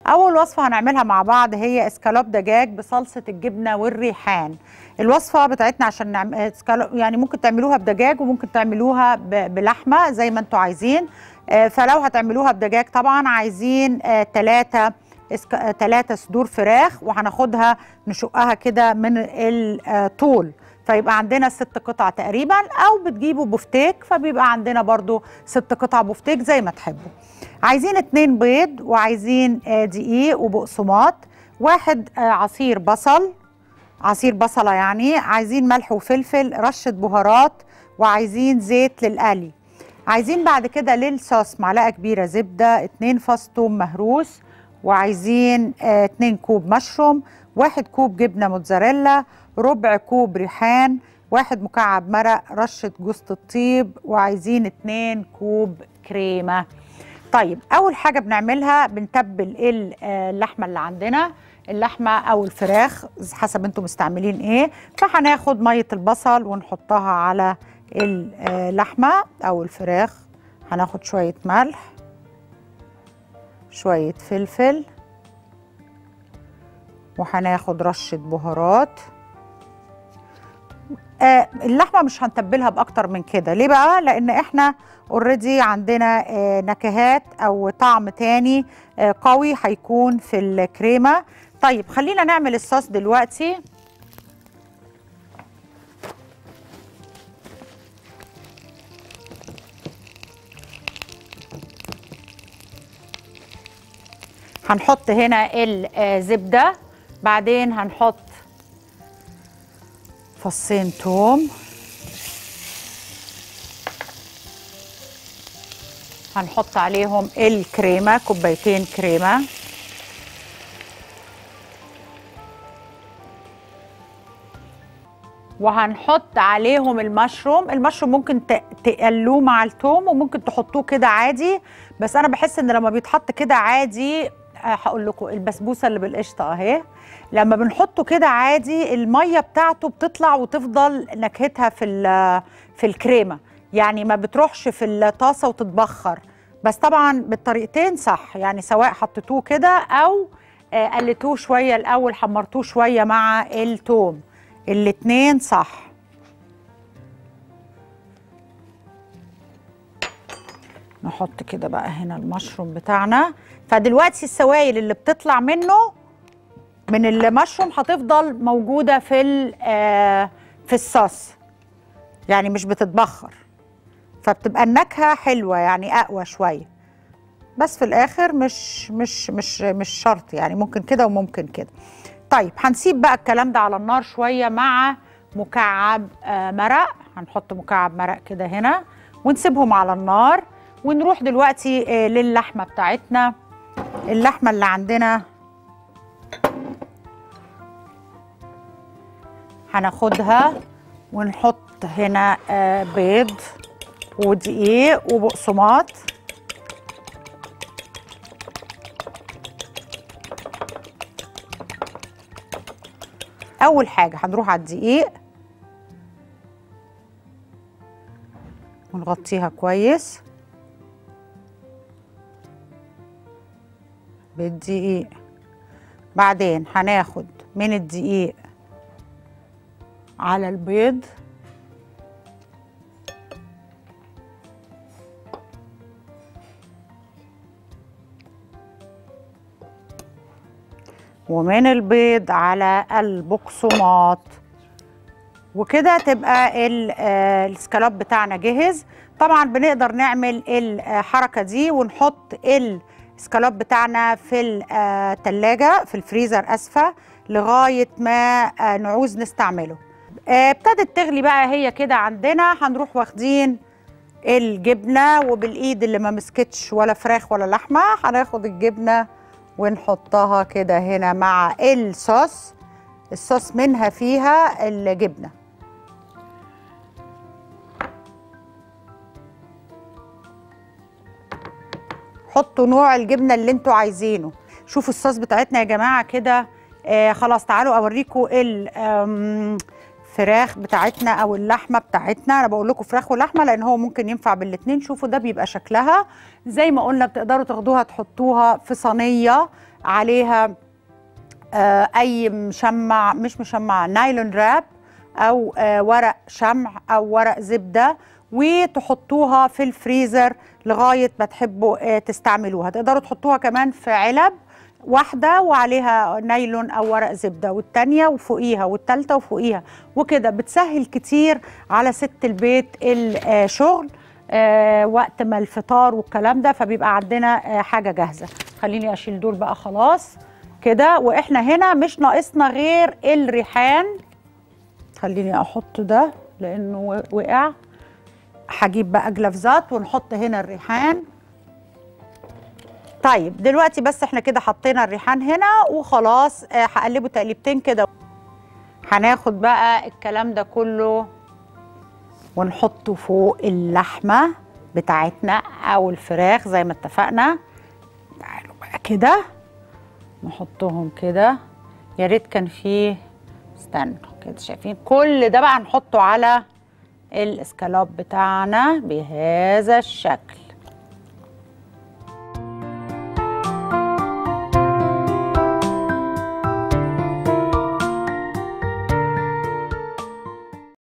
اول وصفه هنعملها مع بعض هي اسكالوب دجاج بصلصه الجبنه والريحان الوصفه بتاعتنا عشان نعمل اسكالوب يعني ممكن تعملوها بدجاج وممكن تعملوها ب- بلحمه زي ما انتوا عايزين آه، فلو هتعملوها بدجاج طبعا عايزين ثلاثة ثلاثة صدور فراخ وهناخدها نشقها كده من الطول فيبقى عندنا ست قطع تقريبا او بتجيبوا بفتيك فبيبقى عندنا برضو ست قطع بفتيك زي ما تحبوا عايزين اتنين بيض وعايزين آه، دقيق وبقسماط واحد آه، عصير بصل عصير بصلة يعني عايزين ملح وفلفل رشة بهارات وعايزين زيت للقلي عايزين بعد كده للصوص معلقة كبيرة زبدة اتنين فص توم مهروس وعايزين آه، اتنين كوب مشروم واحد كوب جبنة موتزاريلا ربع كوب ريحان واحد مكعب مرق رشة جوز الطيب وعايزين اتنين كوب كريمة طيب اول حاجه بنعملها بنتبل ال- آه، اللحمه اللي عندنا اللحمه او الفراخ حسب انتم مستعملين ايه فهناخد ميه البصل ونحطها على اللحمه او الفراخ هناخد شويه ملح شويه فلفل وهناخد رشه بهارات آه اللحمه مش هنتبلها باكتر من كده ليه بقى لان احنا اوريدي عندنا آه نكهات او طعم تاني آه قوي هيكون في الكريمه طيب خلينا نعمل الصوص دلوقتي هنحط هنا الزبده بعدين هنحط فصين توم هنحط عليهم الكريمه كوبايتين كريمه وهنحط عليهم المشروم المشروم ممكن ت- تقلوه مع التوم وممكن تحطوه كده عادي بس انا بحس ان لما بيتحط كده عادي آه، هقول لكم البسبوسه اللي بالقشطه اهي لما بنحطه كده عادي الميه بتاعته بتطلع وتفضل نكهتها في ال- في الكريمه يعني ما بتروحش في الطاسه وتتبخر بس طبعا بالطريقتين صح يعني سواء حطيتوه كده او آه، قلتوه شويه الاول حمرتوه شويه مع التوم الاتنين صح نحط كده بقى هنا المشروم بتاعنا فدلوقتي السوائل اللي بتطلع منه من المشروم هتفضل موجوده في ال- آه، في الصوص يعني مش بتتبخر فبتبقى النكهه حلوه يعني اقوى شويه بس في الاخر مش مش مش مش شرط يعني ممكن كده وممكن كده طيب هنسيب بقى الكلام ده على النار شويه مع مكعب آه، مرق هنحط مكعب مرق كده هنا ونسيبهم على النار ونروح دلوقتي آه، للحمه بتاعتنا اللحمه اللي عندنا هناخدها ونحط هنا آه، بيض ودقيق وبقسماط اول حاجه هنروح على الدقيق ونغطيها كويس بالدقيق بعدين هناخد من الدقيق على البيض ومن البيض على البقسماط وكده تبقى ال- آه، السكالوب بتاعنا جهز طبعا بنقدر نعمل الحركه دي ونحط السكالوب بتاعنا في الثلاجه في الفريزر اسفه لغايه ما آه، نعوز نستعمله آه، ابتدت تغلي بقى هي كده عندنا هنروح واخدين الجبنه وبالايد اللي ما مسكتش ولا فراخ ولا لحمه هناخد الجبنه ونحطها كده هنا مع الصوص الصوص منها فيها الجبنه حطوا نوع الجبنه اللي انتوا عايزينه شوفوا الصوص بتاعتنا يا جماعه كده آه خلاص تعالوا اوريكم ال آم، الفراخ بتاعتنا او اللحمه بتاعتنا انا بقول لكم فراخ ولحمه لان هو ممكن ينفع بالاتنين شوفوا ده بيبقى شكلها زي ما قلنا بتقدروا تاخدوها تحطوها في صينيه عليها آه اي مشمع مش مشمع نايلون راب او آه ورق شمع او ورق زبده وتحطوها في الفريزر لغايه ما تحبوا آه تستعملوها تقدروا تحطوها كمان في علب واحدة وعليها نايلون أو ورق زبدة والتانية وفوقيها والتالتة وفوقيها وكده بتسهل كتير على ست البيت الشغل آه وقت ما الفطار والكلام ده فبيبقى عندنا آه حاجة جاهزة خليني أشيل دول بقى خلاص كده وإحنا هنا مش ناقصنا غير الريحان خليني أحط ده لأنه وقع هجيب بقى جلافزات ونحط هنا الريحان طيب دلوقتي بس احنا كده حطينا الريحان هنا وخلاص آه هقلبه تقليبتين كده هناخد بقى الكلام ده كله ونحطه فوق اللحمه بتاعتنا او الفراخ زي ما اتفقنا تعالوا بقى كده نحطهم كده يا ريت كان فيه استنوا كده شايفين كل ده بقى نحطه على الاسكالوب بتاعنا بهذا الشكل